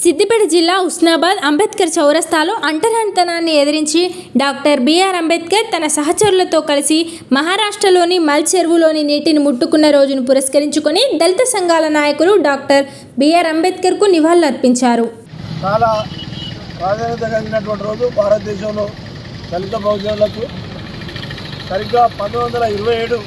సిద్దిపేట జిల్లా ఉస్నాబాద్ అంబేద్కర్ చౌరస్తాలో అంటరానితనాన్ని ఎదిరించి డాక్టర్ బిఆర్ అంబేద్కర్ తన సహచరులతో కలిసి మహారాష్ట్రలోని మల్ చెరువులోని నీటిని ముట్టుకున్న రోజును పురస్కరించుకొని దళిత సంఘాల నాయకులు డాక్టర్ బిఆర్ అంబేద్కర్కు నివాళులర్పించారు చాలా ప్రాధాన్యత కలిగినటువంటి రోజు భారతదేశంలో దళిత బహుజనులకు సరిగ్గా పంతొమ్మిది వందల ఇరవై ఏడు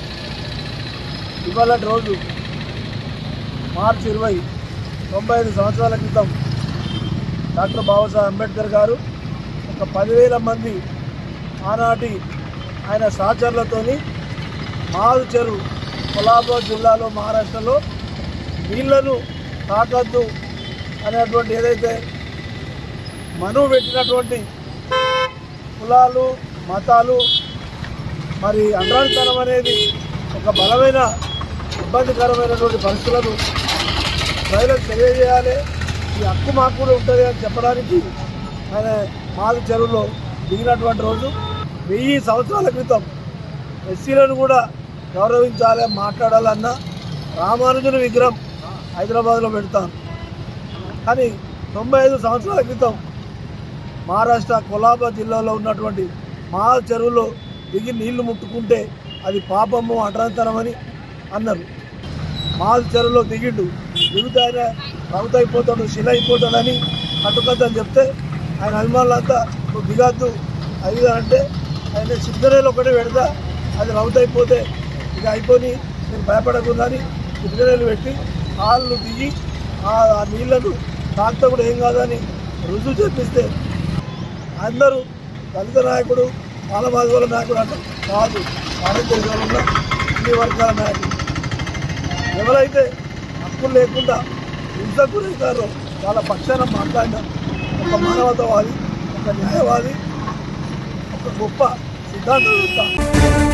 ఇవాళ రోజు మార్చి ఇరవై తొంభై ఐదు సంవత్సరాల క్రితం డాక్టర్ బాబాసాహెబ్ అంబేద్కర్ గారు ఒక పదివేల మంది ఆనాటి ఆయన సహచరులతోని మాల్ చెరు కొలాబాద్ జిల్లాలో మహారాష్ట్రలో నీళ్లను తాకద్దు అనేటువంటి ఏదైతే మనువు పెట్టినటువంటి కులాలు మతాలు మరి అంటరానితనం అనేది ఒక బలమైన ఇబ్బందికరమైనటువంటి పరిస్థితులను ప్రజలకు తెలియజేయాలి ఈ హక్కు మాకు కూడా ఉంటుంది అని చెప్పడానికి ఆయన మాది చెరువులో దిగినటువంటి రోజు వెయ్యి సంవత్సరాల క్రితం ఎస్సీలను కూడా గౌరవించాలి మాట్లాడాలన్న రామానుజుని విగ్రహం హైదరాబాద్లో పెడతాను కానీ తొంభై ఐదు సంవత్సరాల క్రితం మహారాష్ట్ర కొలాబా జిల్లాలో ఉన్నటువంటి మా చెరువులో దిగి నీళ్లు ముట్టుకుంటే అది పాపము అటరంతరమని అన్నారు మా చెరువులో దిగిండు దిగితే ఆయన రౌత్ అయిపోతాడు శిల అయిపోతాడని కట్టుకద్దని చెప్తే ఆయన అభిమానులంతా నువ్వు దిగద్దు అది ఇది అంటే ఆయన సిద్ధరేలు ఒకటే పెడతా అది రౌత్ అయిపోతే ఇక అయిపోయి నేను భయపడకుందని సిద్ధరేలు పెట్టి కాళ్ళు దిగి ఆ ఆ నీళ్లను తాగితే కూడా ఏం కాదని రుజువు చేపిస్తే అందరూ దళిత నాయకుడు బాలమాధవుల నాయకుడు అంటే కాదు భారతదేశంలో ఉన్న అన్ని వర్గాల నాయకుడు ఎవరైతే హక్కులు లేకుండా హింసకు గురవుతారో వాళ్ళ పక్షాన మాట్లాడిన ఒక మానవతావాది ఒక న్యాయవాది ఒక గొప్ప సిద్ధాంతవేత్త